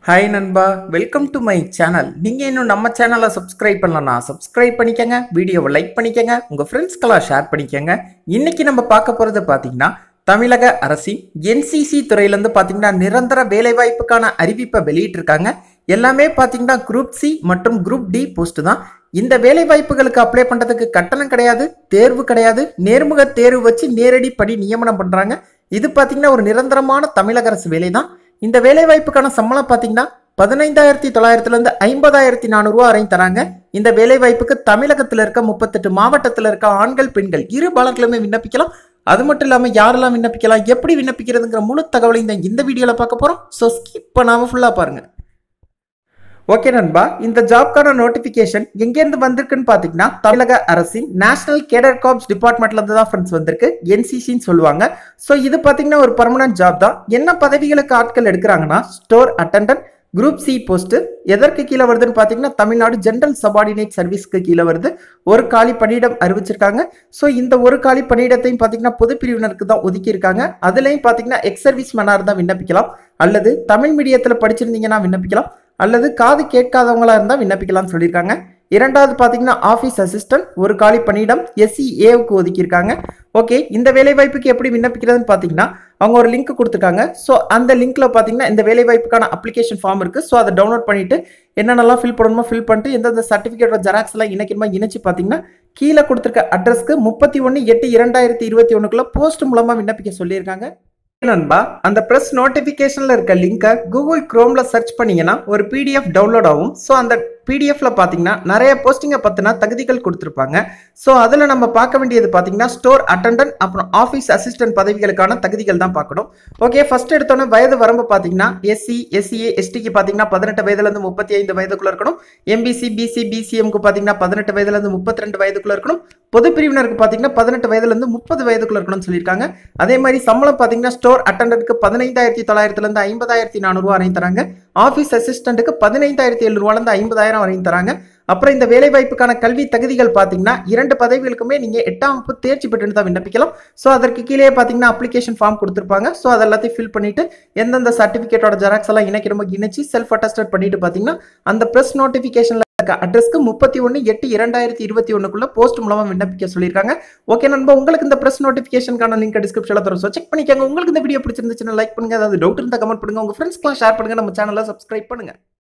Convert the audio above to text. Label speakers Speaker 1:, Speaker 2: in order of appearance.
Speaker 1: hi நண்பா welcome to my channel நீங்கள் இன்னும் நம்ம சேனலை சப்ஸ்கிரைப் பண்ணலன்னா சப்ஸ்கிரைப் பண்ணிக்கங்க வீடியோவை லைக் பண்ணிக்கங்க உங்கள் ஃப்ரெண்ட்ஸ்க்கெல்லாம் ஷேர் பண்ணிக்கங்க இன்னைக்கு நம்ம பார்க்க போகிறது பார்த்தீங்கன்னா தமிழக அரசின் என்சிசி துறையிலேருந்து பார்த்தீங்கன்னா நிரந்தர வேலைவாய்ப்புக்கான அறிவிப்பை வெளியிட்டிருக்காங்க எல்லாமே பார்த்தீங்கன்னா குரூப் சி மற்றும் குரூப் டி போஸ்ட் தான் இந்த வேலைவாய்ப்புகளுக்கு அப்ளை பண்ணுறதுக்கு கட்டணம் கிடையாது தேர்வு கிடையாது நேர்முக தேர்வு வச்சு நேரடி படி நியமனம் பண்ணுறாங்க இது பார்த்தீங்கன்னா ஒரு நிரந்தரமான தமிழக அரசு வேலை தான் இந்த வேலைவாய்ப்புக்கான சம்பளம் பார்த்தீங்கன்னா பதினைந்தாயிரத்தி தொள்ளாயிரத்துலேருந்து ஐம்பதாயிரத்தி நானூறுரூவா வரையும் தராங்க இந்த வேலைவாய்ப்புக்கு தமிழகத்தில் இருக்க முப்பத்தெட்டு மாவட்டத்தில் இருக்க ஆண்கள் பெண்கள் இரு பாலர்களுமே விண்ணப்பிக்கலாம் அது மட்டும் இல்லாமல் யாரெல்லாம் விண்ணப்பிக்கலாம் எப்படி விண்ணப்பிக்கிறதுங்கிற முழு தகவலை இந்த இந்த வீடியோவில் பார்க்க போகிறோம் ஸோ ஸ்கிப் பண்ணாமல் ஃபுல்லாக பாருங்கள் ஓகே நண்பா இந்த ஜாப்க்கான நோட்டிஃபிகேஷன் எங்கேருந்து வந்திருக்குன்னு பார்த்தீங்கன்னா தமிழக அரசின் நேஷனல் கேடர் காப்ஸ் டிபார்ட்மெண்ட்ல இருந்து தான் ஃப்ரெண்ட்ஸ் வந்திருக்கு என்சிசின்னு சொல்லுவாங்க ஸோ இது பார்த்தீங்கன்னா ஒரு பர்மனன்ட் ஜாப் தான் என்ன பதவிகளுக்கு ஆட்கள் எடுக்கிறாங்கன்னா store attendant group C post எதற்கு கீழே வருதுன்னு பார்த்தீங்கன்னா தமிழ்நாடு ஜென்ரல் சபார்டினேட் சர்வீஸ்க்கு கீழே வருது ஒரு காலி பணியிடம் அறிவிச்சிருக்காங்க ஸோ இந்த ஒரு காலி பணியிடத்தையும் பார்த்தீங்கன்னா பொது பிரிவினருக்கு தான் ஒதுக்கியிருக்காங்க அதுலேயும் பார்த்தீங்கன்னா எக்ஸ் சர்வீஸ் மேனாக தான் விண்ணப்பிக்கலாம் அல்லது தமிழ் மீடியத்தில் படிச்சிருந்தீங்கன்னா விண்ணப்பிக்கலாம் அல்லது காது கேட்காதவங்களா இருந்தால் விண்ணப்பிக்கலாம்னு சொல்லியிருக்காங்க இரண்டாவது பார்த்தீங்கன்னா ஆஃபீஸ் அசிஸ்டன்ட் ஒரு காலி பணியிடம் எஸ்சி ஏவுக்கு ஒதுக்கியிருக்காங்க ஓகே இந்த வேலைவாய்ப்புக்கு எப்படி விண்ணப்பிக்கிறதுன்னு பார்த்தீங்கன்னா அவங்க ஒரு லிங்க் கொடுத்துருக்காங்க ஸோ அந்த லிங்க்ல பார்த்தீங்கன்னா இந்த வேலைவாய்ப்புக்கான அப்ளிகேஷன் ஃபார்ம் இருக்குது ஸோ அதை டவுன்லோட் பண்ணிட்டு என்னென்னலாம் ஃபில் பண்ணணுமோ ஃபில் பண்ணிட்டு எந்தெந்த சர்டிஃபிகேட்டோட ஜெராக்ஸ் எல்லாம் இணைக்கணுமா இணைச்சு பார்த்தீங்கன்னா கீழே கொடுத்துருக்க அட்ரஸ்க்கு முப்பத்தி ஒன்று எட்டு இரண்டாயிரத்தி இருபத்தி ஒன்றுக்குள்ள போஸ்ட் மூலமாக விண்ணப்பிக்க சொல்லியிருக்காங்க நண்பா அந்த ப்ரெஸ் நோட்டிஃபிகேஷனில் இருக்க லிங்கை கூகுள் க்ரோமில் சர்ச் பண்ணீங்கன்னா ஒரு பிடிஎஃப் டவுன்லோட் ஆகும் ஸோ அந்த பிடிஎஃப்ல பார்த்தீங்கன்னா நிறைய போஸ்டிங்கை பற்றின தகுதிகள் கொடுத்துருப்பாங்க ஸோ அதில் நம்ம பார்க்க வேண்டியது பார்த்தீங்கன்னா ஸ்டோர் அட்டண்டன்ட் அப்புறம் ஆஃபீஸ் அசிஸ்டன்ட் பதவிகளுக்கான தகுதிகள் தான் பார்க்கணும் ஓகே ஃபர்ஸ்ட் எடுத்தோன்னே வயது வரம்பு பார்த்தீங்கன்னா எஸ்சி எஸ்சிஏ எஸ்டிக்கு பார்த்தீங்கன்னா பதினெட்டு வயதுலேருந்து முப்பத்தி ஐந்து வயதுக்குள்ள இருக்கணும் எம்பிசி பிசி பிசிஎம்க்கு பார்த்தீங்கன்னா பதினெட்டு வயதுலேருந்து முப்பத்தி ரெண்டு வயதுக்குள்ள இருக்கணும் பொது பிரிவினருக்கு பார்த்தீங்கன்னா பதினெட்டு வயதுலேருந்து முப்பது வயதுக்குள்ள இருக்கணும்னு சொல்லியிருக்காங்க அதே மாதிரி சம்பளம் பார்த்தீங்கன்னா ஸ்டோர் அட்டண்டன்ட்க்கு பதினைந்தாயிரத்தி தொள்ளாயிரத்துலேருந்து ஐம்பதாயிரத்தி நானூறுரூவா வரையும் தராங்க ஆஃபீஸ் அசிஸ்டண்ட்டுக்கு பதினைந்தாயிரத்தி எழுநூறுவாலேருந்து ஐம்பதாயிரம் வரையும் தராங்க அப்புறம் இந்த வேலைவாய்ப்புக்கான கல்வி தகுதிகள் பார்த்தீங்கன்னா இரண்டு பதவிகளுக்குமே நீங்கள் எட்டாம் வகுப்பு தேர்ச்சி பெற்று தான் விண்ணப்பிக்கலாம் ஸோ அதற்கு கீழே பார்த்தீங்கன்னா அப்ளிகேஷன் ஃபார்ம் கொடுத்துருப்பாங்க ஸோ அது எல்லாத்தையும் ஃபில் பண்ணிட்டு எந்தெந்த சர்டிஃபிகேட்டோட ஜெராக்ஸ் எல்லாம் இணைக்கிறமோ இணைச்சு செல்ஃப் அட்டஸ்டட் பண்ணிட்டு பார்த்தீங்கன்னா அந்த ப்ரெஸ் நோட்டிஃபிகேஷனில் இருக்க அட்ரஸ்க்கு முப்பத்தி ஒன்று எட்டு இரண்டாயிரத்தி இருபத்தி ஒன்றுக்குள்ள போஸ்ட் மூலமாக விண்ணப்பிக்க சொல்லியிருக்காங்க ஓகே நண்பா உங்களுக்கு இந்த ப்ரெஸ் நோட்டிஃபிகேஷனுக்கான லிங்க் டிஸ்கிரிப்ஷனில் தரும் ஸோ செக் பண்ணிக்கோங்க உங்களுக்கு இந்த வீடியோ பிடிச்சிருந்துச்சுன்னா லைக் பண்ணுங்க அதாவது டவுட் இருந்தால் கமெண்ட் பண்ணுங்க உங்கள் ஃப்ரெண்ட்ஸ்க்குலாம் ஷேர் பண்ணுங்க நம்ம சேனலை சப்ஸ்கிரைப் பண்ணுங்க